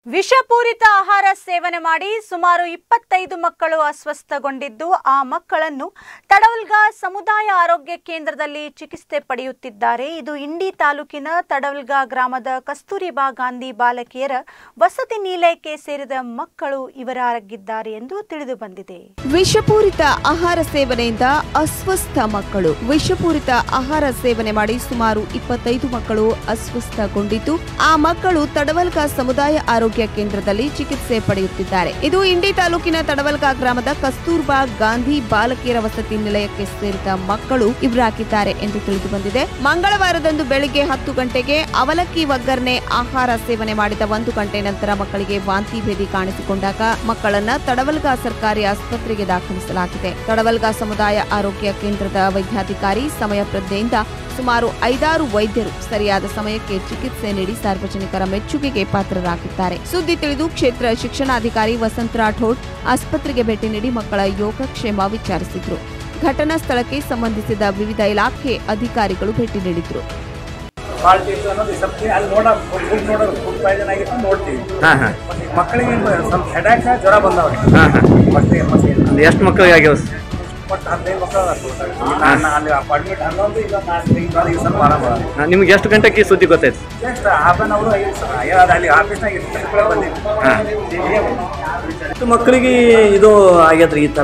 ವಿಷಪೂರಿತ ಆಹಾರ ಸೇವನೆ ಮಾಡಿ ಸುಮಾರು ಇಪ್ಪತ್ತೈದು ಮಕ್ಕಳು ಅಸ್ವಸ್ಥಗೊಂಡಿದ್ದು ಆ ಮಕ್ಕಳನ್ನು ತಡವಲ್ಗಾ ಸಮುದಾಯ ಆರೋಗ್ಯ ಕೇಂದ್ರದಲ್ಲಿ ಚಿಕಿತ್ಸೆ ಪಡೆಯುತ್ತಿದ್ದಾರೆ ಇದು ಇಂಡಿ ತಾಲೂಕಿನ ತಡವಲ್ಗಾ ಗ್ರಾಮದ ಕಸ್ತೂರಿಬಾ ಗಾಂಧಿ ಬಾಲಕಿಯರ ವಸತಿ ನಿಲಯಕ್ಕೆ ಸೇರಿದ ಮಕ್ಕಳು ಇವರಾಗಿದ್ದಾರೆ ಎಂದು ತಿಳಿದು ಬಂದಿದೆ ವಿಷಪೂರಿತ ಆಹಾರ ಸೇವನೆಯಿಂದ ಅಸ್ವಸ್ಥ ಮಕ್ಕಳು ವಿಷಪೂರಿತ ಆಹಾರ ಸೇವನೆ ಮಾಡಿ ಸುಮಾರು ಇಪ್ಪತ್ತೈದು ಮಕ್ಕಳು ಅಸ್ವಸ್ಥಗೊಂಡಿದ್ದು ಆ ಮಕ್ಕಳು ತಡವಲ್ಗಾ ಸಮುದಾಯ ಆರೋಗ್ಯ ಕೇಂದ್ರದಲ್ಲಿ ಚಿಕಿತ್ಸೆ ಪಡೆಯುತ್ತಿದ್ದಾರೆ ಇದು ಇಂಡಿ ತಾಲೂಕಿನ ತಡವಲ್ಗಾ ಗ್ರಾಮದ ಕಸ್ತೂರ್ಬಾ ಗಾಂಧಿ ಬಾಲಕಿಯರ ವಸತಿ ನಿಲಯಕ್ಕೆ ಸೇರಿದ ಮಕ್ಕಳು ಇವರಾಗಿದ್ದಾರೆ ಎಂದು ತಿಳಿದು ಬಂದಿದೆ ಮಂಗಳವಾರದಂದು ಬೆಳಿಗ್ಗೆ ಹತ್ತು ಗಂಟೆಗೆ ಅವಲಕ್ಕಿ ಒಗ್ಗರಣೆ ಆಹಾರ ಸೇವನೆ ಮಾಡಿದ ಒಂದು ಗಂಟೆ ನಂತರ ಮಕ್ಕಳಿಗೆ ವಾಂತಿ ಭೇದಿ ಕಾಣಿಸಿಕೊಂಡಾಗ ಮಕ್ಕಳನ್ನ ತಡವಲ್ಗಾ ಸರ್ಕಾರಿ ಆಸ್ಪತ್ರೆಗೆ ದಾಖಲಿಸಲಾಗಿದೆ ತಡವಲ್ಗಾ ಸಮುದಾಯ ಆರೋಗ್ಯ ಕೇಂದ್ರದ ವೈದ್ಯಾಧಿಕಾರಿ ಸಮಯ ಪ್ರಜ್ಞೆಯಿಂದ ಸುಮಾರು ಐದಾರು ವೈದ್ಯರು ಸರಿಯಾದ ಸಮಯಕ್ಕೆ ಚಿಕಿತ್ಸೆ ನೀಡಿ ಸಾರ್ವಜನಿಕರ ಮೆಚ್ಚುಗೆಗೆ ಪಾತ್ರರಾಗಿದ್ದಾರೆ ಸುದ್ದಿ ತಿಳಿದು ಕ್ಷೇತ್ರ ಶಿಕ್ಷಣಾಧಿಕಾರಿ ವಸಂತ ರಾಠೋಡ್ ಆಸ್ಪತ್ರೆಗೆ ಭೇಟಿ ನೀಡಿ ಮಕ್ಕಳ ಯೋಗಕ್ಷೇಮ ವಿಚಾರಿಸಿದ್ರು ಘಟನಾ ಸ್ಥಳಕ್ಕೆ ಸಂಬಂಧಿಸಿದ ವಿವಿಧ ಇಲಾಖೆ ಅಧಿಕಾರಿಗಳು ಭೇಟಿ ನೀಡಿದ್ರು ಭಾಳ ಟೇಸ್ಟ್ ಅನ್ನೋದು ಸ್ವಲ್ಪ ಅಲ್ಲಿ ನೋಡ ಫುಡ್ ನೋಡೋದು ಫುಡ್ ಪಾಯ್ಸನ್ ಆಗಿತ್ತು ನೋಡ್ತೀವಿ ಹಾಂ ಹಾಂ ಮಕ್ಕಳಿಗೆ ಸ್ವಲ್ಪ ಹೆಡ್ಯಾಕ್ ಜ್ವರ ಬಂದವ್ರಿ ಹಾಂ ಹಾಂ ಮತ್ತೆ ಮತ್ತೆ ಒಂದು ಎಷ್ಟು ಮಕ್ಕಳಿಗೆ ಆಗ್ಯಾವ ಒಟ್ಟು ಹದಿನೈದು ಮಕ್ಕಳು ಅದಾವ ನಾನು ಅಲ್ಲಿ ಅಪಾರ್ಟ್ಮೆಂಟ್ ಹನ್ನೊಂದು ಈಗ ನಾಲ್ಕು ಈಗ ಈಗ ಸ್ವಲ್ಪ ಆರಾಮ ಹಾಂ ನಿಮ್ಗೆ ಎಷ್ಟು ಗಂಟೆಗೆ ಈ ಸುದ್ದಿ ಗೊತ್ತಾಯ್ತು ಜಸ್ಟ್ ಹಾಫ್ ಆನ್ ಅವರು ಆಗಿತ್ತು ಸರ್ ಅದು ಅಲ್ಲಿ ಆಫೀಸ್ನಾಗ ಇತ್ತು ಬಂದಿದ್ದು ಹಾಂ ಎಷ್ಟು ಮಕ್ಕಳಿಗೆ ಇದು ಆಗ್ಯದ್ರಿ ಈ ಥರ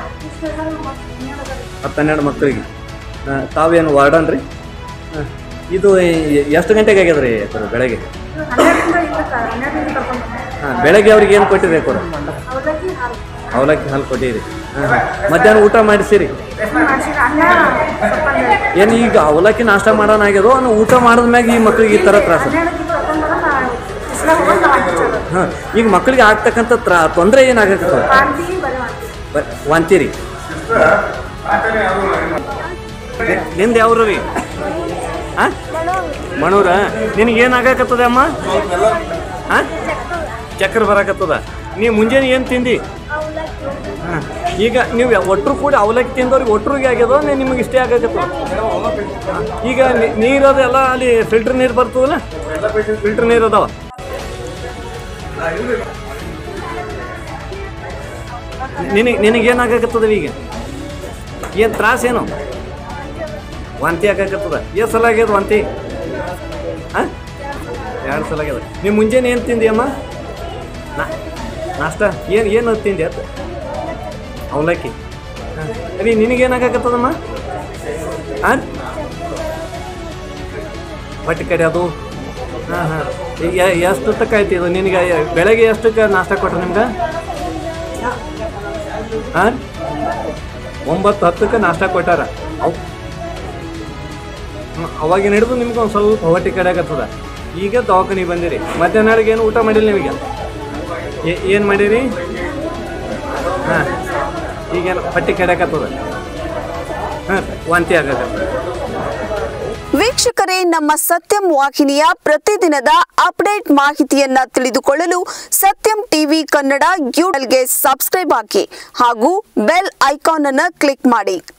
ಹತ್ತು ಹನ್ನೆರಡು ಮಕ್ಕಳಿಗೆ ಆ, ತಾವೇನು ವಾರ್ಡನ್ ರೀ ಆ, ಇದು ಎ- ಎಷ್ಟು ಗಂಟೆಗೆ ಆಗ್ಯದ್ರಿ ಕೊಡು ಬೆಳಗ್ಗೆ ಹಾಂ ಬೆಳಗ್ಗೆ ಅವ್ರಿಗೆ ಏನು ಕೊಟ್ಟಿರಿ ಕೊಡು ಅವಲಕ್ಕಿ ಹಾಲು ಕೊಟ್ಟಿರಿ ಹಾಂ ಹಾಂ ಮಧ್ಯಾಹ್ನ ಊಟ ಮಾಡಿಸಿರಿ ಏನು ಈಗ ಅವಲಕ್ಕಿ ನಾಷ್ಟ ಮಾಡೋಣ ಆಗ್ಯದೋ ಅನ್ನೋ ಊಟ ಮಾಡಿದ್ಮ್ಯಾಗ ಈ ಮಕ್ಕಳಿಗೆ ಈ ಥರ ತ್ರಾಸ ಹಾಂ ಈಗ ಮಕ್ಕಳಿಗೆ ಆಗ್ತಕ್ಕಂಥ ತ್ರಾ ತೊಂದರೆ ಏನಾಗತ್ತದ ವಾಂತಿರಿ ನಿಂದ ಯಾವ್ರು ರೀ ಹಾಂ ಮಣೂರ ನಿನಗೆ ಏನು ಆಗಾಕತ್ತದ ಅಮ್ಮ ಹಾಂ ಚಕ್ರ ಬರಾಕತ್ತದ ನೀ ಮುಂಜಾನೆ ಏನು ತಿಂದಿ ಹಾಂ ಈಗ ನೀವು ಒಟ್ಟರು ಕೂಡ ಅವಲಕ್ಕಿ ತಿಂದವ್ರಿಗೆ ಒಟ್ಟರಿಗೆ ಆಗ್ಯದ ನೀ ನಿಮಗೆ ಇಷ್ಟೇ ಆಗಾಕತ್ತದ ಈಗ ನೀ- ನೀರದು ಎಲ್ಲ ಅಲ್ಲಿ ಫಿಲ್ಟರ್ ನೀರು ಬರ್ತದಲ್ಲ ಫಿಲ್ಟರ್ ನೀರು ಅದಾವ ನಿನಗೆ ನಿನಗೇನಾಗತ್ತದ ಈಗ ಏನು ತ್ರಾಸ ಏನು ವಾಂತಿ ಆಗಾಕತ್ತದ ಎಷ್ಟು ಸಲ ಆಗ್ಯದ ವಾಂತಿ ಹಾಂ ಎರಡು ಸಲ ಆಗ್ಯದ ನೀವು ಮುಂಜಾನೆ ಏನು ತಿಂದಿ ಅಮ್ಮ ನಾ ನಾಷ್ಟ ಏನು ಏನು ತಿಂದಿ ಅತ್ತ ಅವಲಕ್ಕಿ ಹಾಂ ರೀ ನಿನಗೇನಾಗತ್ತದಮ್ಮ ಹಾಂ ಹೊಟ್ಟೆ ಕಡೆ ಅದು ಹಾಂ ಹಾಂ ಈಗ ಎಷ್ಟು ತಕ್ಕ ಆಯ್ತು ಇದು ನಿನಗೆ ಬೆಳಗ್ಗೆ ಎಷ್ಟಕ್ಕೆ ನಾಷ್ಟ ಕೊಟ್ರೆ ನಿಮ್ಗೆ ಹಾಂ ಒಂಬತ್ತು ಹತ್ತಕ್ಕೆ ನಾಷ್ಟ ಕೊಟ್ಟಾರ ಅವ್ ಹ್ಮ್, ಅವಾಗಿನ ಹಿಡಿದು ನಿಮ್ಗೆ ಒಂದು ಸ್ವಲ್ಪ ಹೊಟ್ಟೆ ಕಡೆ ಆಗತ್ತದ ಈಗ ದವಾಖಾನಿಗೆ ಬಂದಿರಿ ಮಧ್ಯಾಹ್ನಕ್ಕೆ ಏನು ಊಟ ಮಾಡಿಲ್ಲ ನಿಮಗೆ ಏನು ಮಾಡಿರಿ ಹಾಂ ಈಗೇನು ಹೊಟ್ಟೆ ಕಡೆಕತ್ತದ ಹಾಂ ವಾಂತಿ ಆಗತ್ತದ ವೀಕ್ಷಕರೇ ನಮ್ಮ ಸತ್ಯಂ ವಾಹಿನಿಯ ಪ್ರತಿದಿನದ ಅಪ್ಡೇಟ್ ಮಾಹಿತಿಯನ್ನ ತಿಳಿದುಕೊಳ್ಳಲು ಸತ್ಯಂ ಟಿವಿ ಕನ್ನಡ ಯೂಟ್ಯೂಬ್ಗೆ ಸಬ್ಸ್ಕ್ರೈಬ್ ಹಾಕಿ ಹಾಗೂ ಬೆಲ್ ಐಕಾನ್ ಅನ್ನು ಕ್ಲಿಕ್ ಮಾಡಿ